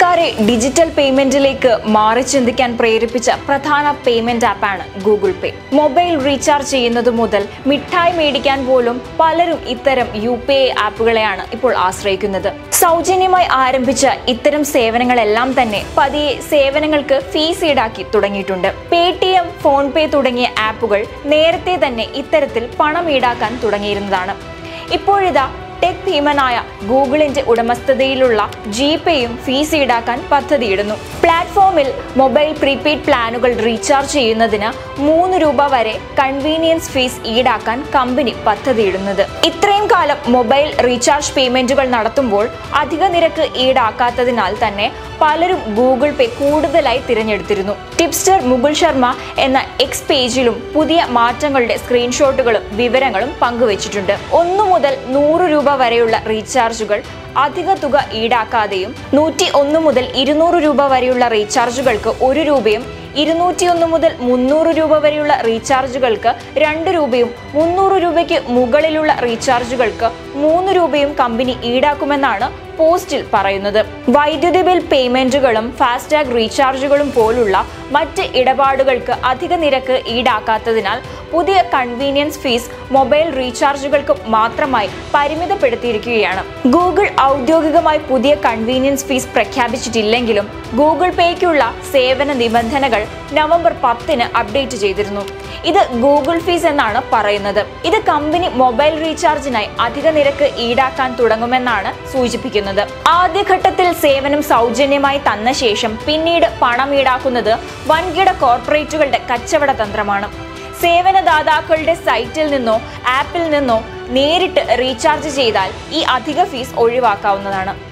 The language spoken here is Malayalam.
ആൾക്കാരെ ഡിജിറ്റൽ പേയ്മെന്റിലേക്ക് മാറി ചിന്തിക്കാൻ പ്രേരിപ്പിച്ച പ്രധാന പേയ്മെന്റ് ആപ്പാണ് ഗൂഗിൾ പേ മൊബൈൽ റീചാർജ് ചെയ്യുന്നത് മുതൽ മിഠായി മേടിക്കാൻ പോലും പലരും ഇത്തരം യു പി ഐ ആപ്പുകളെയാണ് ഇപ്പോൾ ആശ്രയിക്കുന്നത് സൗജന്യമായി ആരംഭിച്ച ഇത്തരം സേവനങ്ങളെല്ലാം തന്നെ പതിയെ സേവനങ്ങൾക്ക് ഫീസ് ഈടാക്കി തുടങ്ങിയിട്ടുണ്ട് Paytm PhonePe തുടങ്ങിയ ആപ്പുകൾ നേരത്തെ തന്നെ ഇത്തരത്തിൽ പണം ഈടാക്കാൻ തുടങ്ങിയിരുന്നതാണ് ഇപ്പോഴിതാ ടെക് ഭീമനായ ഗൂഗിളിന്റെ ഉടമസ്ഥതയിലുള്ള ജി പേയും ഫീസ് ഈടാക്കാൻ പദ്ധതിയിടുന്നു പ്ലാറ്റ്ഫോമിൽ മൊബൈൽ പ്രീപെയ്ഡ് പ്ലാനുകൾ റീചാർജ് ചെയ്യുന്നതിന് മൂന്ന് രൂപ വരെ കൺവീനിയൻസ് ഫീസ് ഈടാക്കാൻ കമ്പനി പദ്ധതിയിടുന്നത് ഇത്രയും കാലം മൊബൈൽ റീചാർജ് പേയ്മെന്റുകൾ നടത്തുമ്പോൾ അധിക നിരക്ക് ഈടാക്കാത്തതിനാൽ തന്നെ പലരും ഗൂഗിൾ പേ കൂടുതലായി തിരഞ്ഞെടുത്തിരുന്നു ടിപ്സ്റ്റർ മുകുൾ ശർമ്മ എന്ന എക്സ് പേജിലും പുതിയ മാറ്റങ്ങളുടെ സ്ക്രീൻഷോട്ടുകളും വിവരങ്ങളും പങ്കുവച്ചിട്ടുണ്ട് ഒന്നു മുതൽ നൂറ് രൂപ വരെയുള്ള റീചാർജുകൾ അധിക തുക ഈടാക്കാതെയും നൂറ്റി ഒന്ന് മുതൽ ഇരുന്നൂറ് രൂപ വരെയുള്ള റീചാർജുകൾക്ക് ഒരു രൂപയും ഇരുന്നൂറ്റിയൊന്ന് മുതൽ മുന്നൂറ് രൂപ വരെയുള്ള റീചാർജുകൾക്ക് രണ്ട് രൂപയും മുന്നൂറ് രൂപയ്ക്ക് മുകളിലുള്ള റീചാർജുകൾക്ക് മൂന്ന് രൂപയും കമ്പനി ഈടാക്കുമെന്നാണ് പോസ്റ്റിൽ പറയുന്നത് വൈദ്യുതി ബിൽ പേയ്മെന്റുകളും ഫാസ്ടാഗ് റീചാർജുകളും പോലുള്ള മറ്റ് ഇടപാടുകൾക്ക് അധിക നിരക്ക് ഈടാക്കാത്തതിനാൽ പുതിയ കൺവീനിയൻസ് ഫീസ് മൊബൈൽ റീചാർജുകൾക്ക് മാത്രമായി പരിമിതപ്പെടുത്തിയിരിക്കുകയാണ് ഗൂഗിൾ ഔദ്യോഗികമായി പുതിയ കൺവീനിയൻസ് ഫീസ് പ്രഖ്യാപിച്ചിട്ടില്ലെങ്കിലും ഗൂഗിൾ പേയ്ക്കുള്ള സേവന നിബന്ധനകൾ നവംബർ പത്തിന് അപ്ഡേറ്റ് ചെയ്തിരുന്നു ഇത് ഗൂഗിൾ ഫീസ് എന്നാണ് പറയുന്നത് ഇത് കമ്പനി മൊബൈൽ റീചാർജിനായി അധിക നിരക്ക് ഈടാക്കാൻ തുടങ്ങുമെന്നാണ് സൂചിപ്പിക്കുന്നത് ആദ്യഘട്ടത്തിൽ സേവനം സൗജന്യമായി തന്ന ശേഷം പിന്നീട് പണം ഈടാക്കുന്നത് വൻകിട കോർപ്പറേറ്റുകളുടെ കച്ചവട തന്ത്രമാണ് സേവനദാതാക്കളുടെ സൈറ്റിൽ നിന്നോ ആപ്പിൽ നിന്നോ നേരിട്ട് റീചാർജ് ചെയ്താൽ ഈ അധിക ഫീസ് ഒഴിവാക്കാവുന്നതാണ്